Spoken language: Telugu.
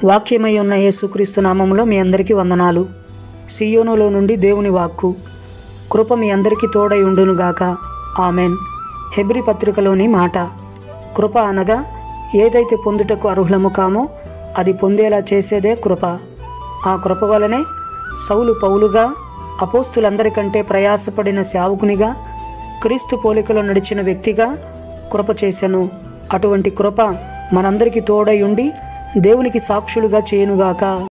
వాక్యమై ఉన్న యేసుక్రీస్తు నామంలో మీ అందరికీ వందనాలు సియోనులో నుండి దేవుని వాక్కు కృప మీ అందరికీ తోడై ఉండునుగాక ఆమెన్ హెబ్రి పత్రికలోని మాట కృప అనగా ఏదైతే పొందుటకు అర్హులము కామో అది పొందేలా చేసేదే కృప ఆ కృప వలనే సౌలు పౌలుగా అపోస్తులందరికంటే ప్రయాసపడిన సేవకునిగా క్రీస్తు పోలికలో నడిచిన వ్యక్తిగా కృప చేశాను అటువంటి కృప మనందరికీ తోడై ఉండి దేవునికి సాక్షులుగా చేయనుగాక